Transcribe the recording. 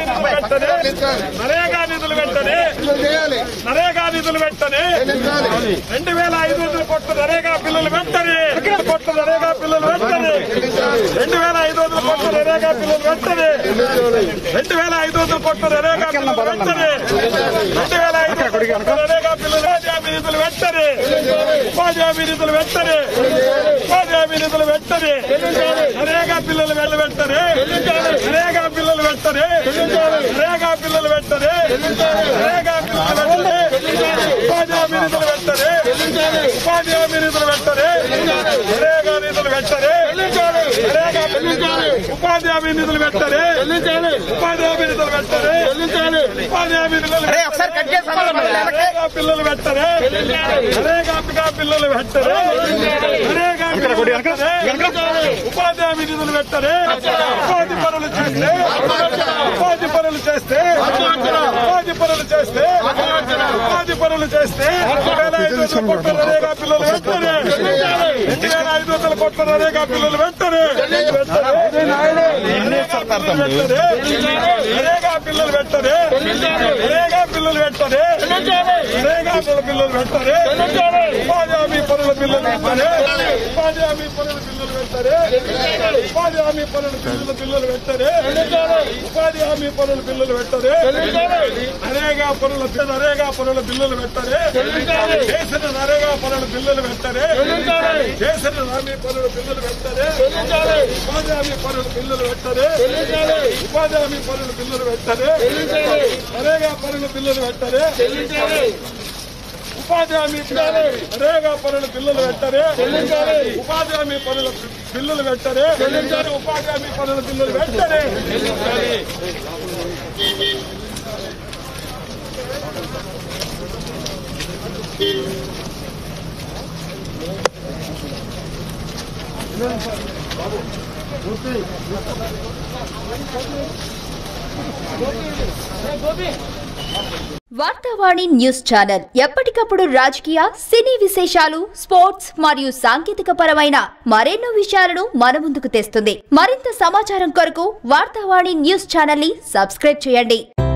నిధులు వెంటనే నరేగా నిధులు వెంటనే చేయాలి నరేగా నిధులు వెంటనే చెల్లించాలి రెండు వేల ఐదు వందల కోట్ల నరేగా పిల్లలు వెంటనే కోట్ల నరేగా పిల్లలు వెంటనే రెండు వేల ఐదు వందల కోట్ల నరేగా పిల్లలు వెంటనే రెండు వేల ఐదు వందల కోట్ల నరేగా పిల్లలు వెంటనే రెండు వేల ఐదు వందల కోట్ల నరేగా పిల్లలు ఉపాధి హామీ నిధులు వెంటనే ఉపాధి హామీ నిధులు వెంటనే ఉపాధి హామీ నిధులు వెంటనే నరేగా పిల్లలు వెళ్ళ వెంటనే నరేగా పిల్లలు వెంటనే నరేగా పిల్లలు వెంటనే నరేగా పిల్లలు వెంటనే ఉపాధి హామీ నిధులు వెంటనే ఉపాధి హామీ నిధులు వెంటనే నరేగా నిధులు వెంటనే నరేగా ఉపాధి హామీ నిధులు వెంటనే ఉపాధి హామీ నిధులు వెంటనే ఉపాధి హామీ నిధులు నరేగా పిల్లలు వెంటనే నరేగా పిల్లలు వెంటనే నరేగా పిల్లలు వెంటనే ఉపాధి హామీ నిధులు వెంటనే ఉపాధి పనులు చేస్తే ఉపాధి పనులు చేస్తే ఉపాధి పనులు చేస్తే ఉపాధి పనులు చేస్తే రెండు వేల ఐదు వందల కోట్ల నరేగా పిల్లలు వెంటనే రెండు వేల ఐదు వందల కోట్ల నరేగా పిల్లలు వెంటనే నరేగా పిల్లలు వెంటనే నరేగా పిల్లలు వెంటనే నరేగా పిల్లలు వెంటనే ఉపాధి హామీ పనుల పిల్లలు వెంటనే ఉపాధి హామీ పనుల పిల్లలు వెంటనే ఉపాధి హామీ పనుల పిల్లల పిల్లలు వెంటనే ఉపాధి హామీ పనుల పిల్లలు వెంటనే నరేగా పనుల నరేగా పనుల బిల్లులు వెంటనే చేసిన నరేగా పనుల బిల్లులు వెంటనే చేసిన హామీ పనుల బిల్లులు వెంటనే ఉపాధి హామీ పనుల బిల్లులు వెంటనే ఉపాధి హామీ పనుల బిల్లులు వెంటనే నరేగా పనుల బిల్లులు వెంటనే ఉపాధి హామీ నరేగా పనుల బిల్లులు వెంటనే ఉపాధి హామీ పనుల బిల్లులు వెంటనే ఉపాధి హామీ పనుల బిల్లులు వెంటనే వార్తావాణి న్యూస్ ఛానల్ ఎప్పటికప్పుడు రాజకీయ సినీ విశేషాలు స్పోర్ట్స్ మరియు సాంకేతిక పరమైన మరెన్నో విషయాలను మన ముందుకు తెస్తుంది మరింత సమాచారం కొరకు వార్తావాణి న్యూస్ ఛానల్ ని సబ్స్క్రైబ్ చేయండి